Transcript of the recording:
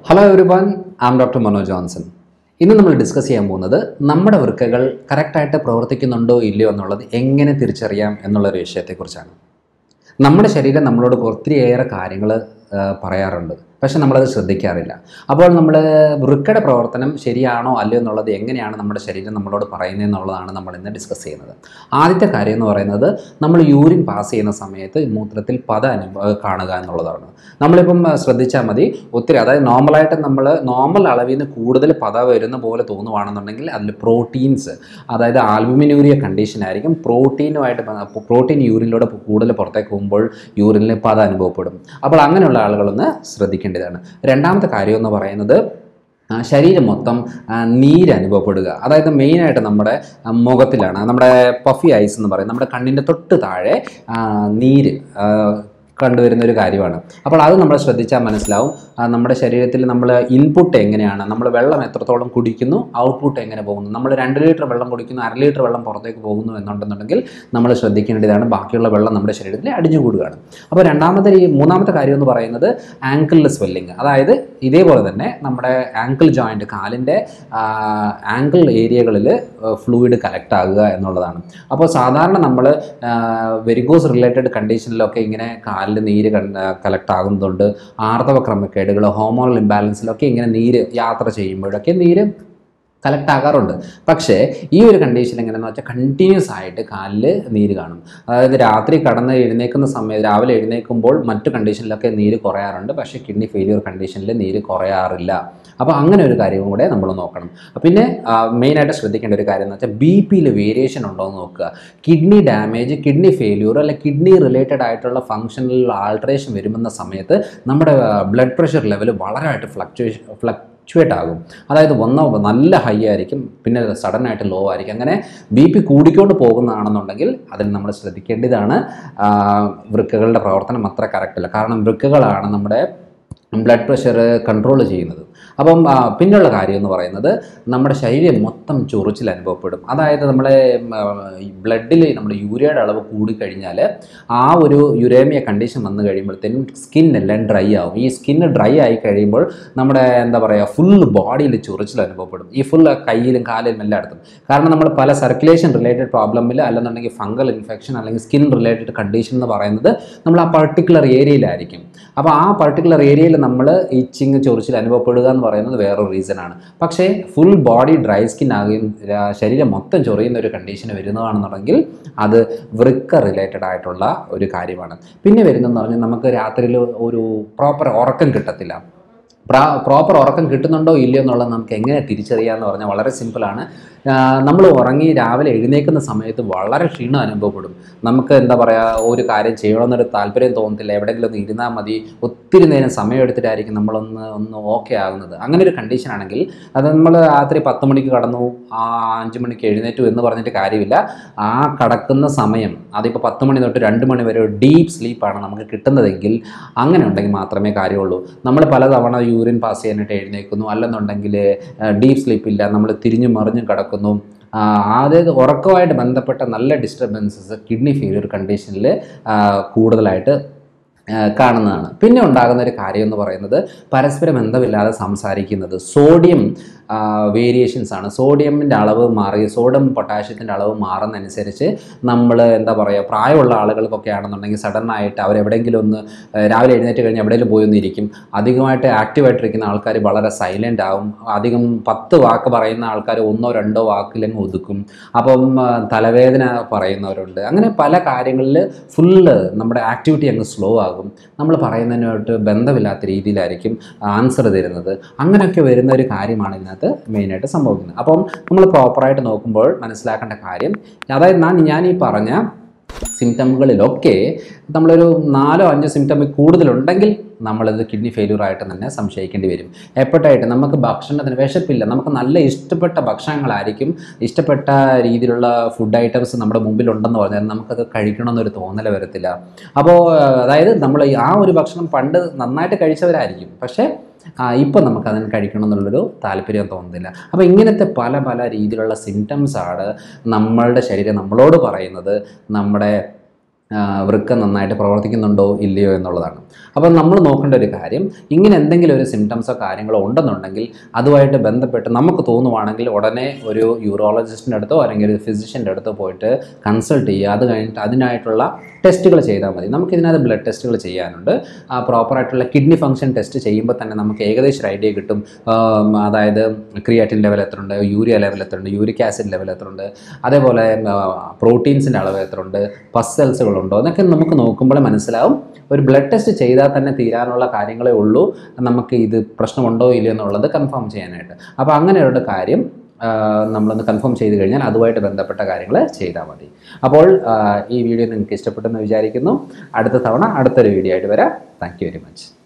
hello everyone am doctor Manoj Johnson ഇന്ന് നമ്മൾ discuss ചെയ്യാൻ പോകുന്നത് നമ്മുടെ വൃക്കകൾ കറക്റ്റായിട്ട് പ്രവർത്തിക്കുന്നുണ്ടോ ഇല്ലയോ എന്നുള്ളത് എങ്ങനെ തിരിച്ചറിയാം എന്നുള്ളൊരു വിഷയത്തെക്കുറിച്ചാണ് നമ്മുടെ ശരീരം നമ്മളോട് ഒത്തിരിയേറെ കാര്യങ്ങൾ പറയാറുണ്ട് പക്ഷെ നമ്മളത് ശ്രദ്ധിക്കാറില്ല അപ്പോൾ നമ്മൾ വൃക്കയുടെ പ്രവർത്തനം ശരിയാണോ അല്ലയോ എന്നുള്ളത് എങ്ങനെയാണ് നമ്മുടെ ശരീരം നമ്മളോട് പറയുന്നത് എന്നുള്ളതാണ് നമ്മൾ ഇന്ന് ഡിസ്കസ് ചെയ്യുന്നത് ആദ്യത്തെ കാര്യം എന്ന് പറയുന്നത് നമ്മൾ യൂറിൻ പാസ് ചെയ്യുന്ന സമയത്ത് മൂത്രത്തിൽ പത അനുഭവ കാണുക എന്നുള്ളതാണ് നമ്മളിപ്പം ആ, ശ്രദ്ധിച്ചാൽ മതി ഒത്തിരി അതായത് നോർമലായിട്ട് നമ്മൾ നോർമൽ അളവിൽ നിന്ന് കൂടുതൽ പത വരുന്ന പോലെ തോന്നുവാണെന്നുണ്ടെങ്കിൽ അതിൽ പ്രോട്ടീൻസ് അതായത് ആൽബുമിനൂരിയ കണ്ടീഷൻ ആയിരിക്കും പ്രോട്ടീനുമായിട്ട് പ്രോട്ടീൻ യൂറിനിലൂടെ കൂടുതൽ പുറത്തേക്ക് പോകുമ്പോൾ യൂറിനിൽ പത അനുഭവപ്പെടും അപ്പോൾ അങ്ങനെയുള്ള ആളുകളൊന്ന് ശ്രദ്ധിക്കേണ്ടതാണ് രണ്ടാമത്തെ കാര്യം എന്ന് പറയുന്നത് ആ, ശരീരം മൊത്തം ആ, നീര് അനുഭവപ്പെടുക അതായത് മെയിനായിട്ട് നമ്മുടെ ആ, മുഖത്തിലാണ് നമ്മുടെ പഫി ഐസ് എന്ന് പറയും നമ്മുടെ കണ്ണിൻ്റെ തൊട്ട് താഴെ ആ, നീര് ആ, കണ്ടുവരുന്ന ഒരു കാര്യമാണ് അപ്പോൾ അത് നമ്മൾ ശ്രദ്ധിച്ചാൽ മനസ്സിലാവും ആ, നമ്മുടെ ശരീരത്തിൽ നമ്മൾ ഇൻപുട്ട് എങ്ങനെയാണ് നമ്മൾ വെള്ളം എത്രത്തോളം കുടിക്കുന്നു ഔട്ട്പുട്ട് എങ്ങനെ പോകുന്നു നമ്മൾ രണ്ട് ലിറ്റർ വെള്ളം കുടിക്കുന്നു അര ലിറ്റർ വെള്ളം പുറത്തേക്ക് പോകുന്നു എന്നുണ്ടെന്നുണ്ടെങ്കിൽ നമ്മൾ ശ്രദ്ധിക്കേണ്ടതാണ് ബാക്കിയുള്ള വെള്ളം നമ്മുടെ ശരീരത്തിൽ അടിഞ്ഞുകൂടുകയാണ് അപ്പോൾ രണ്ടാമത്തെ ഈ മൂന്നാമത്തെ കാര്യം എന്ന് പറയുന്നത് ആങ്കിളിൽ സ്വെല്ലിങ് അതായത് ഇതേപോലെ തന്നെ നമ്മുടെ ആങ്കിൾ ജോയിൻറ്റ് കാലിൻ്റെ ആങ്കിൾ ഏരിയകളിൽ ഫ്ലൂയിഡ് കലക്ട് ആകുക എന്നുള്ളതാണ് അപ്പോൾ സാധാരണ നമ്മൾ വെരിഗോസ് റിലേറ്റഡ് കണ്ടീഷനിലൊക്കെ ഇങ്ങനെ കാലിൽ നീര് കലക്ട് ആകുന്നുണ്ട് ആർത്തവ ക്രമക്കേടുകൾ ഹോമോണൽ ഇംബാലൻസിലൊക്കെ ഇങ്ങനെ നീര് യാത്ര ചെയ്യുമ്പോഴൊക്കെ നീര് കലക്ട് ആകാറുണ്ട് പക്ഷേ ഈ ഒരു കണ്ടീഷൻ എങ്ങനെയാണെന്ന് വെച്ചാൽ കണ്ടിന്യൂസ് ആയിട്ട് കാലിൽ നീര് കാണും അതായത് രാത്രി കടന്ന് എഴുന്നേക്കുന്ന സമയത്ത് രാവിലെ എഴുന്നേൽക്കുമ്പോൾ മറ്റു കണ്ടീഷനിലൊക്കെ നീര് കുറയാറുണ്ട് പക്ഷേ കിഡ്നി ഫെയിലിയർ കണ്ടീഷനിൽ നീര് കുറയാറില്ല അപ്പോൾ അങ്ങനെ ഒരു കാര്യവും കൂടെ നമ്മൾ നോക്കണം പിന്നെ മെയിനായിട്ട് ശ്രദ്ധിക്കേണ്ട ഒരു കാര്യം എന്ന് വെച്ചാൽ ബി പിയിൽ വേരിയേഷൻ ഉണ്ടോ എന്ന് നോക്കുക കിഡ്നി ഡാമേജ് കിഡ്നി ഫെയിലിയർ അല്ലെ കിഡ്നി റിലേറ്റഡ് ആയിട്ടുള്ള ഫങ്ഷനിൽ ആൾട്രേഷൻ വരുമെന്ന സമയത്ത് നമ്മുടെ ബ്ലഡ് പ്രഷർ ലെവൽ വളരെയായിട്ട് ഫ്ലക്ച്വേഷൻ ഫ്ലക്ച്വേറ്റ് ആകും അതായത് ഒന്നോ നല്ല ഹൈ ആയിരിക്കും പിന്നെ സഡൻ ആയിട്ട് ലോ ആയിരിക്കും അങ്ങനെ ബി പി കൂടിക്കൊണ്ട് പോകുന്നതാണെന്നുണ്ടെങ്കിൽ അതിൽ നമ്മൾ ശ്രദ്ധിക്കേണ്ടതാണ് ആ, വൃക്കകളുടെ പ്രവർത്തനം അത്ര കറക്റ്റ് അല്ല കാരണം വൃക്കകളാണ് നമ്മുടെ ബ്ലഡ് പ്രഷർ കൺട്രോൾ ചെയ്യുന്നത് അപ്പം ആ, പിന്നെയുള്ള കാര്യം എന്ന് പറയുന്നത് നമ്മുടെ ശരീരം മൊത്തം ചൊറിച്ചിൽ അനുഭവപ്പെടും അതായത് നമ്മളെ ബ്ലഡിൽ നമ്മുടെ യൂരിയയുടെ അളവ് കൂടിക്കഴിഞ്ഞാൽ ആ ഒരു യുരേമിയ കണ്ടീഷൻ വന്നു കഴിയുമ്പോഴത്തേനും സ്കിൻ എല്ലാം ഡ്രൈ ആവും ഈ സ്കിന്ന് ഡ്രൈ ആയി കഴിയുമ്പോൾ നമ്മുടെ എന്താ പറയുക ഫുൾ ബോഡിയിൽ ചൊറിച്ചിൽ അനുഭവപ്പെടും ഈ ഫുൾ കയ്യിലും കാലിലും എല്ലായിടത്തും കാരണം നമ്മൾ പല സർക്കുലേഷൻ റിലേറ്റഡ് പ്രോബ്ലമിൽ അല്ലെന്നുണ്ടെങ്കിൽ ഫംഗൽ ഇൻഫെക്ഷൻ അല്ലെങ്കിൽ സ്കിൻ റിലേറ്റഡ് കണ്ടീഷൻ എന്ന് പറയുന്നത് നമ്മൾ ആ പർട്ടിക്കുലർ ഏരിയയിലായിരിക്കും അപ്പോൾ ആ പർട്ടിക്കുലർ ഏരിയയിൽ നമ്മൾ ഇച്ചിങ് ചൊറിച്ചിൽ അനുഭവപ്പെടുക എന്ന് പറയുന്നത് വേറൊരു റീസണാണ് പക്ഷേ ഫുൾ ബോഡി ഡ്രൈ സ്കിൻ ആകുകയും രാ- ശരീരം മൊത്തം ചൊറിയുന്ന ഒരു കണ്ടീഷൻ വരുന്നതാണെന്നുണ്ടെങ്കിൽ അത് വൃക്ക റിലേറ്റഡ് ആയിട്ടുള്ള ഒരു കാര്യമാണ് പിന്നെ വരുന്നതെന്ന് പറഞ്ഞാൽ നമുക്ക് രാത്രിയിൽ ഒരു പ്രോപ്പർ ഉറക്കം കിട്ടത്തില്ല പ്രോപ്പർ ഉറക്കം കിട്ടുന്നുണ്ടോ ഇല്ലയോ എന്നുള്ളത് നമുക്ക് എങ്ങനെ തിരിച്ചറിയാമെന്ന് പറഞ്ഞാൽ വളരെ സിമ്പിളാണ് നമ്മൾ ഉറങ്ങി രാവിലെ എഴുന്നേൽക്കുന്ന സമയത്ത് വളരെ ക്ഷീണം അനുഭവപ്പെടും നമുക്ക് എന്താ പറയുക ഒരു കാര്യം ചെയ്യണമെന്നൊരു താല്പര്യം തോന്നത്തില്ല എവിടെയെങ്കിലും ഒന്ന് ഇരുന്നാൽ മതി ഒത്തിരി നേരം സമയം എടുത്തിട്ടായിരിക്കും നമ്മളൊന്ന് ഒന്ന് ഓക്കെ ആകുന്നത് അങ്ങനെ ഒരു കണ്ടീഷൻ ആണെങ്കിൽ അത് നമ്മൾ രാത്രി പത്ത് മണിക്ക് കടന്നു ആ അഞ്ച് മണിക്ക് എഴുന്നേറ്റു എന്ന് പറഞ്ഞിട്ട് കാര്യമില്ല ആ കടക്കുന്ന സമയം അതിപ്പോൾ പത്ത് മണി തൊട്ട് രണ്ട് മണി വരെ ഡീപ്പ് സ്ലീപ്പാണ് നമുക്ക് കിട്ടുന്നതെങ്കിൽ അങ്ങനെ ഉണ്ടെങ്കിൽ മാത്രമേ കാര്യമുള്ളൂ നമ്മൾ പലതവണ യൂറിൻ പാസ് ചെയ്യാനായിട്ട് എഴുന്നേൽക്കുന്നു അല്ലെന്നുണ്ടെങ്കിൽ ഡീപ്പ് സ്ലീപ്പ് ഇല്ല നമ്മൾ തിരിഞ്ഞു മറിഞ്ഞു കിടക്കുന്നു ആ, അതായത് ഉറക്കമായിട്ട് ബന്ധപ്പെട്ട നല്ല ഡിസ്റ്റർബൻസസ് കിഡ്നി ഫെയിലിയർ കണ്ടീഷനിൽ കൂടുതലായിട്ട് ആ, കാണുന്നതാണ് പിന്നെ ഉണ്ടാകുന്ന ഒരു കാര്യം എന്ന് പറയുന്നത് പരസ്പര ബന്ധമില്ലാതെ സംസാരിക്കുന്നത് സോഡിയം വേരിയേഷൻസ് ആണ് സോഡിയമിൻ്റെ അളവ് മാറി സോഡിയം പൊട്ടാഷ്യത്തിൻ്റെ അളവ് മാറുന്നതനുസരിച്ച് നമ്മൾ എന്താ പറയുക പ്രായമുള്ള ആളുകൾക്കൊക്കെ ആണെന്നുണ്ടെങ്കിൽ സഡൻ ആയിട്ട് അവരെവിടെയെങ്കിലും ഒന്ന് ആ, രാവിലെ എഴുന്നേറ്റ് കഴിഞ്ഞ് എവിടെയെങ്കിലും പോയി ഒന്നിരിക്കും അധികമായിട്ട് ആക്റ്റീവായിട്ടിരിക്കുന്ന ആൾക്കാർ വളരെ സൈലൻ്റ് ആവും അധികം പത്ത് വാക്ക് പറയുന്ന ആൾക്കാർ ഒന്നോ രണ്ടോ വാക്കിലങ്ങ് ഒതുക്കും അപ്പം ആ, തലവേദന പറയുന്നവരുണ്ട് അങ്ങനെ പല കാര്യങ്ങളിൽ ഫുള്ള് നമ്മുടെ ആക്ടിവിറ്റി അങ്ങ് സ്ലോ ആകും നമ്മൾ പറയുന്നതിനായിട്ട് ബന്ധമില്ലാത്ത രീതിയിലായിരിക്കും ആൻസർ തരുന്നത് അങ്ങനെയൊക്കെ വരുന്ന ഒരു കാര്യമാണ് ഇതിനകത്ത് മെയിനായിട്ട് സംഭവിക്കുന്നത് അപ്പം നമ്മൾ പ്രോപ്പറായിട്ട് നോക്കുമ്പോൾ മനസ്സിലാക്കേണ്ട കാര്യം അതായത് ഞാൻ ഞാൻ ഈ പറഞ്ഞ സിംറ്റമുകളിലൊക്കെ നമ്മളൊരു നാലോ അഞ്ചോ സിംറ്റം കൂടുതലുണ്ടെങ്കിൽ നമ്മളിത് കിഡ്നി ഫെയിലിയർ ആയിട്ട് തന്നെ സംശയിക്കേണ്ടി വരും എപ്പോഴായിട്ട് നമുക്ക് ഭക്ഷണത്തിന് വിശപ്പില്ല നമുക്ക് നല്ല ഇഷ്ടപ്പെട്ട ഭക്ഷണങ്ങളായിരിക്കും ഇഷ്ടപ്പെട്ട രീതിയിലുള്ള ഫുഡ് ഐറ്റംസ് നമ്മുടെ മുമ്പിലുണ്ടെന്ന് പറഞ്ഞാൽ നമുക്കത് കഴിക്കണമെന്നൊരു തോന്നൽ വരത്തില്ല അപ്പോൾ അതായത് നമ്മൾ ആ ഒരു ഭക്ഷണം പണ്ട് നന്നായിട്ട് കഴിച്ചവരായിരിക്കും പക്ഷേ ഇപ്പം നമുക്ക് അതിന് കഴിക്കണം എന്നുള്ളൊരു താല്പര്യം തോന്നുന്നില്ല അപ്പോൾ ഇങ്ങനത്തെ പല പല രീതിയിലുള്ള സിംറ്റംസ് ആണ് നമ്മളുടെ ശരീരം നമ്മളോട് പറയുന്നത് നമ്മുടെ ആ, വൃക്ക നന്നായിട്ട് പ്രവർത്തിക്കുന്നുണ്ടോ ഇല്ലയോ എന്നുള്ളതാണ് അപ്പോൾ നമ്മൾ നോക്കേണ്ട ഒരു കാര്യം ഇങ്ങനെ എന്തെങ്കിലും ഒരു സിംറ്റംസോ കാര്യങ്ങളോ ഉണ്ടെന്നുണ്ടെങ്കിൽ അതുമായിട്ട് ബന്ധപ്പെട്ട് നമുക്ക് തോന്നുവാണെങ്കിൽ ഉടനെ ഒരു യൂറോളജിസ്റ്റിൻ്റെ അടുത്തോ അല്ലെങ്കിൽ ഒരു ഫിസിഷ്യൻ്റെ അടുത്തോ പോയിട്ട് കൺസൾട്ട് ചെയ്യുക അത് കഴിഞ്ഞിട്ട് അതിനായിട്ടുള്ള ടെസ്റ്റുകൾ ചെയ്താൽ മതി നമുക്കിതിനകത്ത് ബ്ലഡ് ടെസ്റ്റുകൾ ചെയ്യാനുണ്ട് ആ പ്രോപ്പറായിട്ടുള്ള കിഡ്നി ഫംഗ്ഷൻ ടെസ്റ്റ് ചെയ്യുമ്പോൾ തന്നെ നമുക്ക് ഏകദേശം ഒരു ഐഡിയ കിട്ടും ആം, അതായത് ക്രിയാറ്റിൻ ലെവൽ എത്ര ഉണ്ട് യൂരിയ ലെവൽ എത്ര ഉണ്ട് യൂരിക് ആസിഡ് ലെവൽ എത്ര ഉണ്ട് അതേപോലെ പ്രോട്ടീൻസിൻ്റെ അളവ് എത്ര ഉണ്ട് പസ് സെൽസുകളുണ്ടോ എന്നൊക്കെ നമുക്ക് നോക്കുമ്പോൾ മനസ്സിലാവും ഒരു ബ്ലഡ് ടെസ്റ്റ് ചെയ്താൽ തന്നെ തീരാനുള്ള കാര്യങ്ങളേ ഉള്ളൂ നമുക്ക് ഇത് പ്രശ്നമുണ്ടോ ഇല്ലയോ എന്നുള്ളത് കൺഫേം ചെയ്യാനായിട്ട് അപ്പോൾ അങ്ങനെയുള്ള കാര്യം ആ, നമ്മളൊന്ന് കൺഫേം ചെയ്ത് കഴിഞ്ഞാൽ അതുമായിട്ട് ബന്ധപ്പെട്ട കാര്യങ്ങൾ ചെയ്താൽ മതി അപ്പോൾ ആ, ഈ വീഡിയോ നിങ്ങൾക്ക് ഇഷ്ടപ്പെട്ടെന്ന് വിചാരിക്കുന്നു അടുത്ത തവണ അടുത്തൊരു വീഡിയോ ആയിട്ട് വരാം താങ്ക് യു വെരി മച്ച്